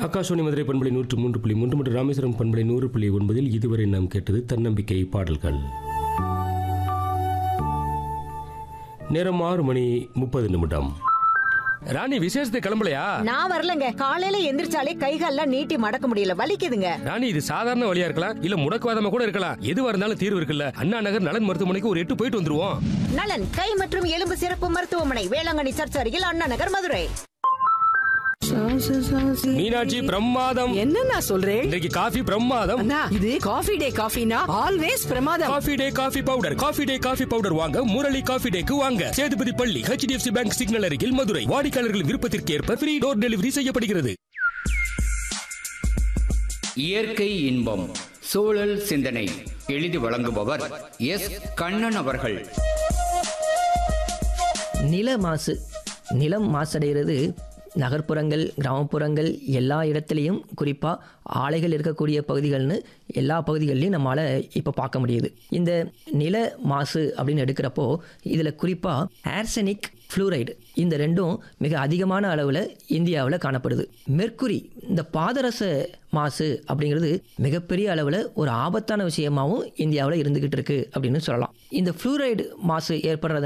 ஆகாஷவாணி மதுரை பண்பலை நூற்று மூன்று புள்ளி மூன்று மற்றும் ராமேஸ்வரம் பண்பலை நூறு புள்ளி ஒன்பதில் இதுவரை நாம் கேட்டது தன்னம்பிக்கை பாடல்கள் நேரம் ஆறு மணி முப்பது நிமிடம் ராணி விசேஷத்துக்கு கிளம்பலையா நான் வரலங்க காலையில எந்திரிச்சாலே கைகால்லாம் நீட்டி மடக்க முடியல வலிக்குதுங்க ராணி இது சாதாரண வழியா இருக்கலாம் இல்ல முடக்குவாதமா கூட இருக்கலாம் எதுவா இருந்தாலும் தீர்வு இருக்குல்ல அண்ணா நகர் நலன் மருத்துவமனைக்கு ஒரு எட்டு போயிட்டு வந்துருவோம் நலன் கை மற்றும் எலும்பு சிறப்பு மருத்துவமனை வேளாங்கண்ணி சர்ச் அருகில் அண்ணா நகர் மதுரை மீனாட்சி பிரமாதம் என்ன நான் சொல்றேன் இன்றைக்கு காஃபி பிரமாதம் அண்ணா இது காஃபி டே காஃபினா ஆல்வேஸ் பிரமாதம் coffee day coffee powder coffee day coffee powder வாங்க முரளி காஃபி டேக்கு வாங்க சேதுபதி பள்ளி ஹெச்டிஎஃப்சி பேங்க் சிக்னல் அருகில் மதுரை வாடிக்கையாளர்கள் விருப்பத்திற்கு ஏற்ப ஃப்ரீ டோர் டெலிவரி செய்யப்படுகிறது இயற்கை இன்பம் சூழல் சிந்தனை எழுதி வழங்குபவர் எஸ் கண்ணன் அவர்கள் நில மாசு நிலம் மாசடைகிறது நகர்ப்புறங்கள் கிராமப்புறங்கள் எல்லா இடத்துலையும் குறிப்பாக ஆலைகள் இருக்கக்கூடிய பகுதிகள்னு எல்லா பகுதிகள்லையும் நம்மளால் இப்போ பார்க்க முடியுது இந்த நில மாசு அப்படின்னு எடுக்கிறப்போ இதில் குறிப்பாக ஆர்சனிக் ஃப்ளூரைடு இந்த ரெண்டும் மிக அதிகமான அளவில் இந்தியாவில் காணப்படுது மெர்க்குரி இந்த பாதரச மாசு அப்படிங்கிறது மிகப்பெரிய அளவில் ஒரு ஆபத்தான விஷயமாகவும் இந்தியாவில் இருந்துகிட்டு இருக்கு அப்படின்னு சொல்லலாம் இந்த ஃப்ளூரைடு மாசு ஏற்படுறது